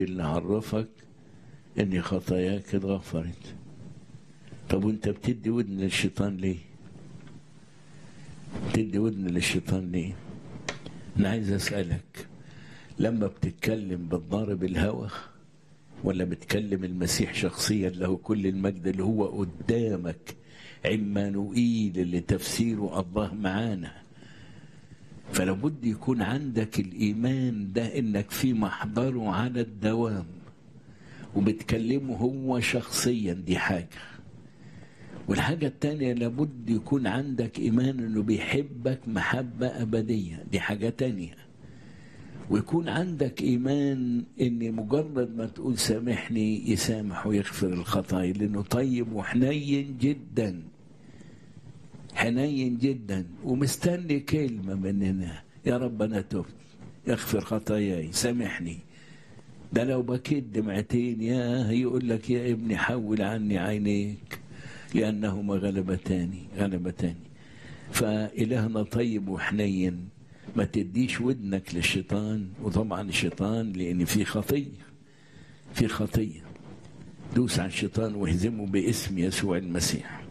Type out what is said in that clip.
اللي عرفك ان خطاياك اتغفرت طب وانت بتدي ودن للشيطان ليه بتدي ودن للشيطان ليه انا عايز اسالك لما بتتكلم بتضارب الهوى ولا بتكلم المسيح شخصيا له كل المجد اللي هو قدامك عمانوئيل اللي تفسيره الله معانا فلو بد يكون عندك الإيمان ده إنك في محضره على الدوام وبتكلمه هو شخصيا دي حاجة والحاجة التانية لابد يكون عندك إيمان إنه بيحبك محبة أبدية دي حاجة تانية ويكون عندك إيمان إن مجرد ما تقول سامحني يسامح ويغفر الخطايا لأنه طيب وحنين جدا حنين جدا ومستني كلمة مننا يا رب أنا تبت يغفر خطاياي سامحني ده لو بكيت دمعتين يا يقول لك يا ابني حول عني عينيك لأنهما غلبتاني غلبتاني فإلهنا طيب وحنين ما تديش ودنك للشيطان وطبعا الشيطان لأن في خطية في خطية دوس على الشيطان واهزمه باسم يسوع المسيح